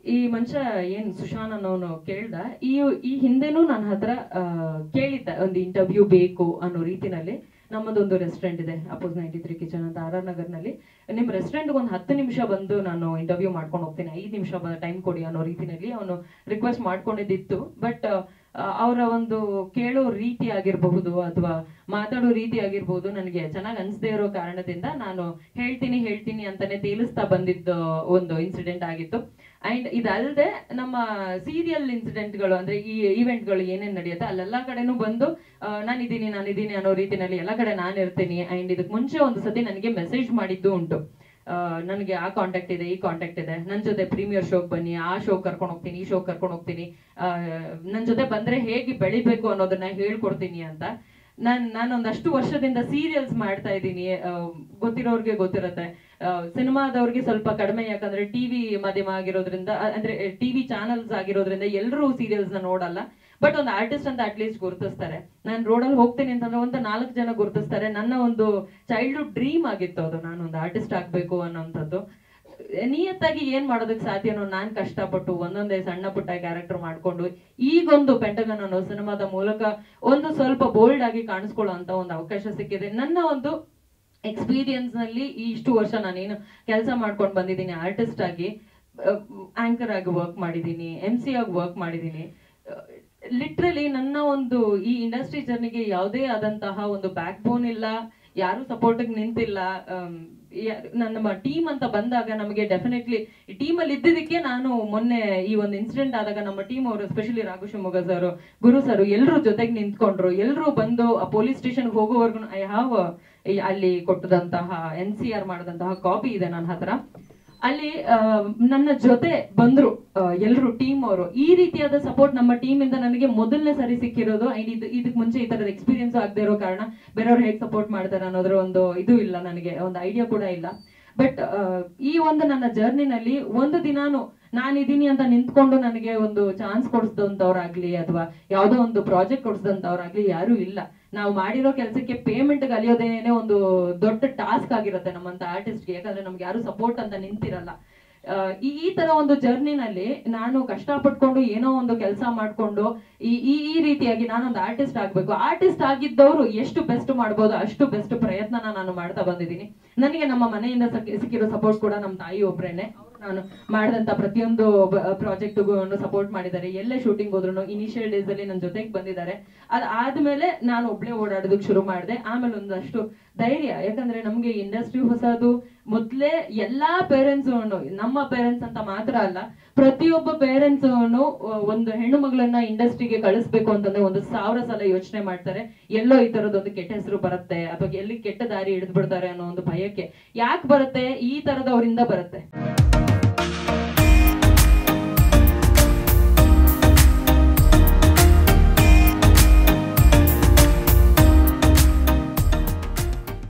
ಈ ಮನುಷ್ಯ ಏನ್ ಸುಶಾನ್ ಅನ್ನೋನು ಕೇಳ್ದ ಈ ಈ ಹಿಂದೆನೂ ನನ್ನ ಹತ್ರ ಆ, ಕೇಳಿದ್ದ ಒಂದು ಇಂಟರ್ವ್ಯೂ ಬೇಕು ಅನ್ನೋ ರೀತಿನಲ್ಲಿ ನಮ್ಮದೊಂದು ರೆಸ್ಟೋರೆಂಟ್ ಇದೆ ಅಪೋಸ್ ನೈಂಟಿ ತ್ರೀ ಕಿಚನ್ ಅಂತ ಆರ್ ಆರ್ ನಗರ್ನಲ್ಲಿ ನಿಮ್ಮ ರೆಸ್ಟೋರೆಂಟ್ಗೆ ಒಂದು ಹತ್ತು ನಿಮಿಷ ಬಂದು ನಾನು ಇಂಟರ್ವ್ಯೂ ಮಾಡ್ಕೊಂಡು ಹೋಗ್ತೀನಿ ಐದು ನಿಮಿಷ ಟೈಮ್ ಕೊಡಿ ಅನ್ನೋ ರೀತಿನಲ್ಲಿ ಅವನು ರಿಕ್ವೆಸ್ಟ್ ಮಾಡ್ಕೊಂಡಿದ್ದಿತ್ತು ಬಟ್ ಅವರ ಒಂದು ಕೇಳೋ ರೀತಿ ಆಗಿರಬಹುದು ಅಥವಾ ಮಾತಾಡೋ ರೀತಿ ಆಗಿರ್ಬೋದು ನನಗೆ ಚೆನ್ನಾಗಿ ಅನಿಸದೇ ಇರೋ ಕಾರಣದಿಂದ ನಾನು ಹೇಳ್ತೀನಿ ಹೇಳ್ತೀನಿ ಅಂತಾನೆ ತೇಲಿಸ್ತಾ ಬಂದಿದ್ದ ಒಂದು ಇನ್ಸಿಡೆಂಟ್ ಆಗಿತ್ತು ಅಂಡ್ ಇದಲ್ಲದೆ ನಮ್ಮ ಸೀರಿಯಲ್ ಇನ್ಸಿಡೆಂಟ್ಗಳು ಅಂದ್ರೆ ಈ ಇವೆಂಟ್ಗಳು ಏನೇನ್ ನಡೆಯುತ್ತೆ ಅಲ್ಲೆಲ್ಲ ಕಡೆನೂ ಬಂದು ಆ, ನಾನಿದ್ದೀನಿ ನಾನಿದ್ದೀನಿ ಅನ್ನೋ ರೀತಿನಲ್ಲಿ ಎಲ್ಲ ಕಡೆ ನಾನು ಇರ್ತೀನಿ ಅಂಡ್ ಇದಕ್ಕೆ ಮುಂಚೆ ಒಂದು ಸತಿ ನನಗೆ ಮೆಸೇಜ್ ಮಾಡಿದ್ದು ಉಂಟು ಆ, ನನಗೆ ಆ ಕಾಂಟ್ಯಾಕ್ಟ್ ಇದೆ ಈ ಕಾಂಟ್ಯಾಕ್ಟ್ ಇದೆ ನನ್ನ ಜೊತೆ ಪ್ರೀಮಿಯರ್ ಶೋಗ್ ಬನ್ನಿ ಆ ಶೋ ಕರ್ಕೊಂಡು ಹೋಗ್ತೀನಿ ಈ ಶೋ ಕರ್ಕೊಂಡು ಹೋಗ್ತೀನಿ ನನ್ನ ಜೊತೆ ಬಂದ್ರೆ ಹೇಗೆ ಬೆಳಿಬೇಕು ಅನ್ನೋದನ್ನ ಹೇಳ್ಕೊಡ್ತೀನಿ ಅಂತ ನಾನ್ ನಾನು ಒಂದಷ್ಟು ವರ್ಷದಿಂದ ಸೀರಿಯಲ್ಸ್ ಮಾಡ್ತಾ ಇದ್ದೀನಿ ಗೊತ್ತಿರೋರ್ಗೆ ಗೊತ್ತಿರತ್ತೆ ಸಿನಿಮಾದವ್ರಿಗೆ ಸ್ವಲ್ಪ ಕಡಿಮೆ ಯಾಕಂದ್ರೆ ಟಿವಿ ಮಾಧ್ಯಮ ಆಗಿರೋದ್ರಿಂದ ಅ- ಅಂದ್ರೆ ಟಿವಿ ಚಾನಲ್ಸ್ ಆಗಿರೋದ್ರಿಂದ ಎಲ್ಲರೂ ಸೀರಿಯಲ್ಸ್ ನ ನೋಡಲ್ಲ ಬಟ್ ಒಂದು ಆರ್ಟಿಸ್ಟ್ ಅಂತ ಅಟ್ಲೀಸ್ಟ್ ಗುರುತಿಸ್ತಾರೆ ನಾನು ರೋಡಲ್ಲಿ ಹೋಗ್ತೀನಿ ಅಂತಂದ್ರೆ ಒಂದು ನಾಲ್ಕು ಜನ ಗುರುತಿಸ್ತಾರೆ ನನ್ನ ಒಂದು ಚೈಲ್ಡ್ಹುಡ್ ಡ್ರೀಮ್ ಆಗಿತ್ತು ಅದು ನಾನು ಒಂದು ಆರ್ಟಿಸ್ಟ್ ಆಗ್ಬೇಕು ಅನ್ನೋಂಥದ್ದು ನಿಯತ್ತಾಗಿ ಏನ್ ಮಾಡೋದಕ್ಕೆ ಸಾಧ್ಯನೋ ನಾನ್ ಕಷ್ಟಪಟ್ಟು ಒಂದೊಂದೇ ಸಣ್ಣ ಪುಟ್ಟ ಕ್ಯಾರೆಕ್ಟರ್ ಮಾಡ್ಕೊಂಡು ಈಗೊಂದು ಪೆಂಟಗನ್ ಅನ್ನೋ ಸಿನಿಮಾದ ಮೂಲಕ ಒಂದು ಸ್ವಲ್ಪ ಬೋಲ್ಡ್ ಆಗಿ ಕಾಣಿಸ್ಕೊಳ್ಳೋ ಅಂತ ಒಂದು ಅವಕಾಶ ಸಿಕ್ಕಿದೆ ನನ್ನ ಒಂದು ಎಕ್ಸ್ಪೀರಿಯನ್ಸ್ ನಲ್ಲಿ ಈ ಇಷ್ಟು ವರ್ಷ ನಾನೇನು ಕೆಲಸ ಮಾಡ್ಕೊಂಡು ಬಂದಿದ್ದೀನಿ ಆರ್ಟಿಸ್ಟ್ ಆಗಿ ಆಂಕರ್ ಆಗಿ ವರ್ಕ್ ಮಾಡಿದ್ದೀನಿ ಎಂ ಸಿ ಆಗಿ ವರ್ಕ್ ಮಾಡಿದ್ದೀನಿ ಲಿಟ್ರಲಿ ನನ್ನ ಒಂದು ಈ ಇಂಡಸ್ಟ್ರಿ ಜರ್ನಿಗೆ ಯಾವುದೇ ಆದಂತಹ ಒಂದು ಬ್ಯಾಕ್ ಬೋನ್ ಇಲ್ಲ ಯಾರು ಸಪೋರ್ಟ್ ನಿಂತಿಲ್ಲ ಆಮ್, ಯಾ- ನನ್ನ ಟೀಮ್ ಅಂತ ಬಂದಾಗ ನಮಗೆ ಡೆಫಿನೆಟ್ಲಿ ಟೀಮ್ ಅಲ್ಲಿ ಇದ್ದಿದ್ದಕ್ಕೆ ನಾನು ಮೊನ್ನೆ ಈ ಒಂದು ಇನ್ಸಿಡೆಂಟ್ ಆದಾಗ ನಮ್ಮ ಟೀಮ್ ಅವರು especially Raghu Shivamogga sir Guru sir ಎಲ್ಲರೂ ಜೊತೆಗೆ ನಿಂತ್ಕೊಂಡ್ರು ಎಲ್ಲರೂ ಬಂದು ಆ ಪೊಲೀಸ್ ಸ್ಟೇಷನ್ ಹೋಗೋವರೆಗೂ ಐ ಹಾವ್ ಅಲ್ಲಿ ಕೊಟ್ಟದಂತಹ ಎನ್ ಸಿ ಆರ್ ಮಾಡಿದಂತಹ ಕಾಪಿ ಇದೆ ನನ್ನ ಹತ್ರ ಅಲ್ಲಿ ಆ, ನನ್ನ ಜೊತೆ ಬಂದ್ರು ಎಲ್ಲರೂ ಟೀಮ್ ಅವರು ಈ ರೀತಿಯಾದ ಸಪೋರ್ಟ್ ನಮ್ಮ ಟೀಮ್ ಇಂದ ನನಗೆ ಮೊದಲನೇ ಸರಿ ಸಿಕ್ಕಿರೋದು ಅಂಡ್ ಇದು ಇದಕ್ ಮುಂಚೆ ಈ ತರದ ಎಕ್ಸ್ಪೀರಿಯನ್ಸ್ ಆಗದೆ ಇರೋ ಕಾರಣ ಬೇರೆಯವ್ರು ಹೇಗೆ ಸಪೋರ್ಟ್ ಮಾಡ್ತಾರೆ ಅನ್ನೋದ್ರ ಒಂದು ಇದು ಇಲ್ಲ ನನಗೆ ಒಂದು ಐಡಿಯಾ ಕೂಡ ಇಲ್ಲ ಬಟ್ ಈ ಒಂದು ನನ್ನ ಜರ್ನಿನಲ್ಲಿ ಒಂದು ದಿನಾನು ನಾನಿದ್ದೀನಿ ಅಂತ ನಿಂತ್ಕೊಂಡು ನನಗೆ ಒಂದು ಚಾನ್ಸ್ ಕೊಡಿಸಿದಂತವ್ರಾಗ್ಲಿ ಅಥವಾ ಯಾವುದೋ ಒಂದು ಪ್ರಾಜೆಕ್ಟ್ ಕೊಡಿಸಿದಂತವ್ರಾಗ್ಲಿ ಯಾರು ಇಲ್ಲ ನಾವು ಮಾಡಿರೋ ಕೆಲಸಕ್ಕೆ ಪೇಮೆಂಟ್ ಅಲಿಯೋದೇನೆ ಒಂದು ದೊಡ್ಡ ಟಾಸ್ಕ್ ಆಗಿರುತ್ತೆ ನಮ್ಮಂತ ಆರ್ಟಿಸ್ಟ್ಗೆ ಯಾಕಂದ್ರೆ ನಮ್ಗೆ ಯಾರು ಸಪೋರ್ಟ್ ಅಂತ ನಿಂತಿರಲ್ಲ ಆ, ಈ ಈ ತರ ಒಂದು ಜರ್ನಿನಲ್ಲಿ ನಾನು ಕಷ್ಟಪಟ್ಕೊಂಡು ಏನೋ ಒಂದು ಕೆಲಸ ಮಾಡ್ಕೊಂಡು ಈ ಈ ಈ ರೀತಿಯಾಗಿ ನಾನೊಂದು ಆರ್ಟಿಸ್ಟ್ ಆಗ್ಬೇಕು ಆರ್ಟಿಸ್ಟ್ ಆಗಿದ್ದವರು ಎಷ್ಟು ಬೆಸ್ಟ್ ಮಾಡ್ಬೋದು ಅಷ್ಟು ಬೆಸ್ಟ್ ಪ್ರಯತ್ನನ ನಾನು ಮಾಡ್ತಾ ಬಂದಿದ್ದೀನಿ ನನಗೆ ನಮ್ಮ ಮನೆಯಿಂದ ಸಿಕ್ಕಿ- ಸಿಕ್ಕಿರೋ ಸಪೋರ್ಟ್ ಕೂಡ ನಮ್ಮ ತಾಯಿ ಒಬ್ರೇನೆ ಅವ್ರು ನಾನು ಮಾಡಿದಂತ ಪ್ರತಿಯೊಂದು ಪ್ರಾಜೆಕ್ಟ್ಗೂ ಸಪೋರ್ಟ್ ಮಾಡಿದ್ದಾರೆ ಎಲ್ಲೇ ಶೂಟಿಂಗ್ ಹೋದ್ರು ಇನಿಷಿಯಲ್ ಡೇಸ್ ಅಲ್ಲಿ ನನ್ನ ಜೊತೆಗೆ ಬಂದಿದ್ದಾರೆ ಅದ್ ಆದ್ಮೇಲೆ ನಾನು ಒಬ್ಳೆ ಓಡಾಡೋದಕ್ಕೆ ಶುರು ಮಾಡಿದೆ ಆಮೇಲೆ ಒಂದಷ್ಟು ಧೈರ್ಯ ಯಾಕಂದ್ರೆ ನಮ್ಗೆ ಇಂಡಸ್ಟ್ರಿ ಹೊಸದು ಮೊದ್ಲೇ ಎಲ್ಲಾ ಪೇರೆಂಟ್ಸ್ ನಮ್ಮ ಪೇರೆಂಟ್ಸ್ ಅಂತ ಮಾತ್ರ ಅಲ್ಲ ಪ್ರತಿಯೊಬ್ಬ ಪೇರೆಂಟ್ಸ್ ಒಂದು ಹೆಣ್ಣು ಮಗಳನ್ನ ಇಂಡಸ್ಟ್ರಿಗೆ ಕಳಿಸ್ಬೇಕು ಅಂತಂದ್ರೆ ಒಂದು ಸಾವಿರ ಸಲ ಯೋಚನೆ ಮಾಡ್ತಾರೆ ಎಲ್ಲೋ ಈ ತರದೊಂದು ಕೆಟ್ಟ ಹೆಸರು ಬರುತ್ತೆ ಅಥವಾ ಎಲ್ಲಿ ಕೆಟ್ಟ ದಾರಿ ಹಿಡಿದು ಬಿಡ್ತಾರೆ ಅನ್ನೋ ಒಂದು ಭಯಕ್ಕೆ ಯಾಕೆ ಬರುತ್ತೆ ಈ ತರದವರಿಂದ ಬರುತ್ತೆ